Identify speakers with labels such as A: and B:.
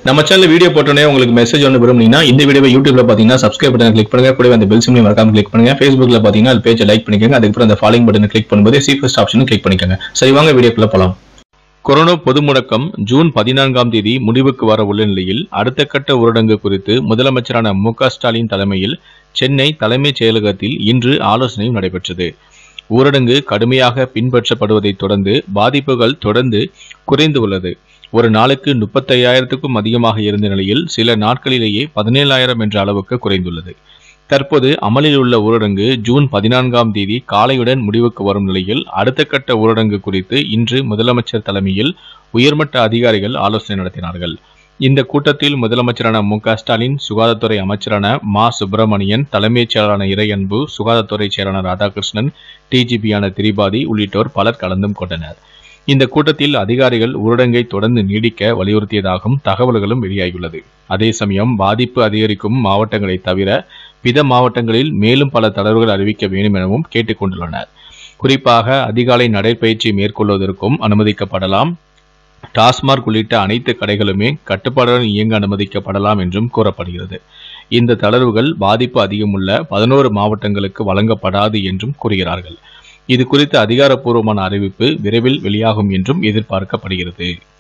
A: நம்ம channel video போட்டோன்னே உங்களுக்கு மெசேஜ் ஒன்று விரும்புனீங்கன்னா இந்த வீடியோவை யூடியூப்ல பார்த்தீங்கன்னா சப்ஸ்கிரைப் பட்டன் கிளிக் பண்ணுங்க கூடவே அந்த பெல் சிம்லையும் மறக்காம கிளிக் பண்ணுங்க ஃபேஸ்புக்ல பார்த்தீங்கன்னா அது பேஜை லைக் பண்ணிக்கோங்க அதுக்கப்புறம் அந்த ஃபாலோயிங் பட்டனை கிளிக் பண்ணும்போது சி ஃபர்ஸ்ட் ஆப்ஷனும் கிளிக் பண்ணிக்கோங்க சரி வாங்க வீடியோக்குள்ள போலாம் கொரோனா பொது முடக்கம் ஜூன் பதினான்காம் தேதி முடிவுக்கு வர உள்ள நிலையில் அடுத்த கட்ட ஊரடங்கு குறித்து முதலமைச்சரான மு க ஸ்டாலின் தலைமையில் சென்னை தலைமைச் செயலகத்தில் இன்று ஆலோசனை நடைபெற்றது ஊரடங்கு கடுமையாக பின்பற்றப்படுவதைத் தொடர்ந்து பாதிப்புகள் தொடர்ந்து குறைந்து உள்ளது ஒரு நாளுக்கு முப்பத்தையாயிரத்துக்கும் அதிகமாக இருந்த நிலையில் சில நாட்களிலேயே பதினேழாயிரம் என்ற அளவுக்கு குறைந்துள்ளது தற்போது அமலில் உள்ள ஊரடங்கு ஜூன் பதினான்காம் தேதி காலையுடன் முடிவுக்கு வரும் நிலையில் அடுத்த கட்ட ஊரடங்கு குறித்து இன்று முதலமைச்சர் தலைமையில் உயர்மட்ட அதிகாரிகள் ஆலோசனை நடத்தினார்கள் இந்த கூட்டத்தில் முதலமைச்சரான மு க ஸ்டாலின் சுகாதாரத்துறை அமைச்சரான மா சுப்பிரமணியன் தலைமைச் செயலாளரான இறையன்பு சுகாதாரத்துறை செயலாளர் ராதாகிருஷ்ணன் டிஜிபியான திரிபாதி உள்ளிட்டோர் பலர் கலந்தும் கொண்டனர் இந்த கூட்டத்தில் அதிகாரிகள் ஊரடங்கை தொடர்ந்து நீடிக்க வலியுறுத்தியதாகவும் தகவல்களும் வெளியாகியுள்ளது அதே சமயம் பாதிப்பு அதிகரிக்கும் மாவட்டங்களை தவிர பிற மாவட்டங்களில் மேலும் பல தளர்வுகள் அறிவிக்க வேண்டும் எனவும் கேட்டுக் கொண்டுள்ளனர் குறிப்பாக அதிகாலை நடைபயிற்சி மேற்கொள்வதற்கும் அனுமதிக்கப்படலாம் டாஸ்மாக் உள்ளிட்ட அனைத்து கடைகளுமே கட்டுப்பாடுடன் இயங்க அனுமதிக்கப்படலாம் என்றும் கூறப்படுகிறது இந்த தளர்வுகள் பாதிப்பு அதிகமுள்ள பதினோரு மாவட்டங்களுக்கு வழங்கப்படாது என்றும் கூறுகிறார்கள் இது குறித்த அதிகாரப்பூர்வமான அறிவிப்பு விரைவில் வெளியாகும் என்றும் எதிர்பார்க்கப்படுகிறது